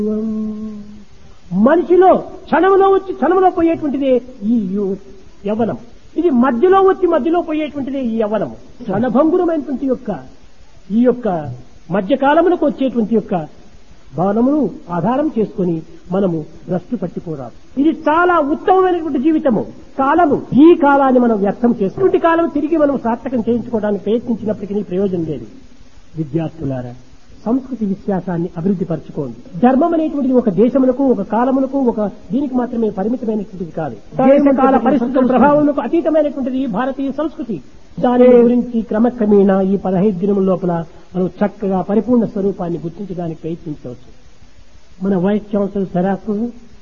మనిషిలో క్షణంలో వచ్చి క్షణంలో పోయేటువంటిదే ఈ యు- యవ్వనం ఇది మధ్యలో వచ్చి మధ్యలో పోయేటువంటిదే ఈ యవ్వనము క్షణభంగురమైనటువంటి యొక్క ఈ యొక్క మధ్యకాలమునకు వచ్చేటువంటి యొక్క భవనమును ఆధారం చేసుకొని మనము భ్రష్టు పట్టిపోరాదు ఇది చాలా ఉత్తమమైనటువంటి జీవితము కాలము ఈ కాలాన్ని మనం వ్యర్థం చేసుకుంటే కాలం తిరిగి మనం సార్థకం చేయించుకోవడానికి ప్రయత్నించినప్పటికీ ప్రయోజనం లేదు విద్యార్థులారా సంస్కృతి విశ్వాసాన్ని అభివృద్ధి పరచుకోండి ధర్మం అనేటువంటిది ఒక దేశములకు ఒక కాలములకు ఒక దీనికి మాత్రమే పరిమితమైనటువంటిది కాదు దేశ కాల పరిస్థితుల ప్రభావములకు అతీతమైనటువంటిది ఈ భారతీయ సంస్కృతి దాని గురించి క్రమక్రమేణా ఈ పదహైదు దినముల లోపల మనం చక్కగా పరిపూర్ణ స్వరూపాన్ని గుర్తించడానికి ప్రయత్నించవచ్చు మన వైస్ ఛాన్సలర్ సరాకు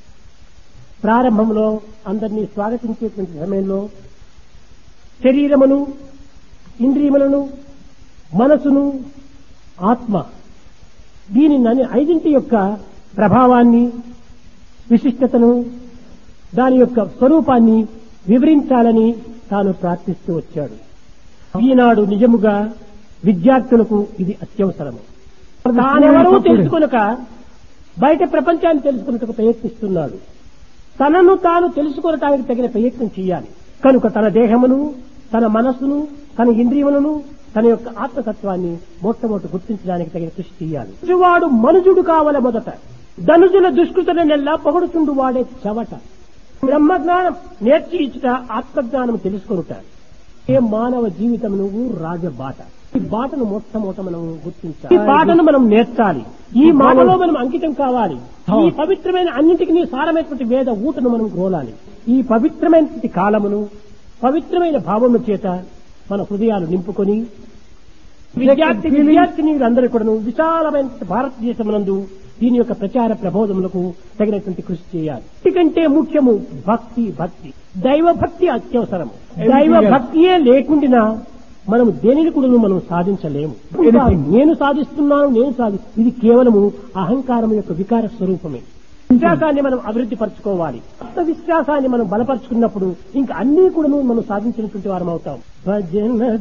ప్రారంభంలో అందరినీ స్వాగతించేటువంటి సమయంలో శరీరమును ఇంద్రియములను మనసును ఆత్మ దీని నన్ను ఐదింటి యొక్క ప్రభావాన్ని విశిష్టతను దాని యొక్క స్వరూపాన్ని వివరించాలని తాను ప్రార్థిస్తూ వచ్చాడు ఈనాడు నిజముగా విద్యార్థులకు ఇది అత్యవసరము తానెవరూ తెలుసుకొనక బయట ప్రపంచాన్ని తెలుసుకున్నట్టుకు ప్రయత్నిస్తున్నాడు తనను తాను తెలుసుకొనటానికి తగిన ప్రయత్నం చేయాలి కనుక తన దేహమును తన మనస్సును తన ఇంద్రియములను తన యొక్క ఆత్మతత్వాన్ని మొట్టమొదటి గుర్తించడానికి తగిన కృషి చేయాలి వాడు మనుజుడు కావల మొదట ధనుజుల దుష్కృతన నెల్లా పొగడుచుండు వాడే చవట బ్రహ్మజ్ఞానం నేర్చి ఇచ్చుట ఆత్మజ్ఞానం తెలుసుకొనుట ఏ మానవ జీవితం నువ్వు రాజబాట ఈ బాటను మొట్టమొదట మనం గుర్తించాలి ఈ బాటను మనం నేర్చాలి ఈ మాటలో మనం అంకితం కావాలి ఈ పవిత్రమైన అన్నింటికి సారమైనటువంటి వేద ఊటను మనం గ్రోలాలి ఈ పవిత్రమైనటువంటి కాలమును పవిత్రమైన భావము చేత మన హృదయాలు నింపుకొని విద్యార్థి విద్యార్థినీలందరూ కూడా విశాలమైన భారతదేశమునందు దీని యొక్క ప్రచార ప్రబోధములకు తగినటువంటి కృషి చేయాలి ఎందుకంటే ముఖ్యము భక్తి భక్తి దైవ భక్తి అత్యవసరము దైవ భక్తియే లేకుండా మనం దేనిని కూడా మనం సాధించలేము నేను సాధిస్తున్నాను నేను సాధి ఇది కేవలము అహంకారం యొక్క వికార స్వరూపమే విశ్వాసాన్ని మనం అభివృద్ధి పరచుకోవాలి ఆత్మ విశ్వాసాన్ని మనం బలపరుచుకున్నప్పుడు ఇంకా అన్ని కూడా మనం సాధించినటువంటి వారం అవుతాం భజన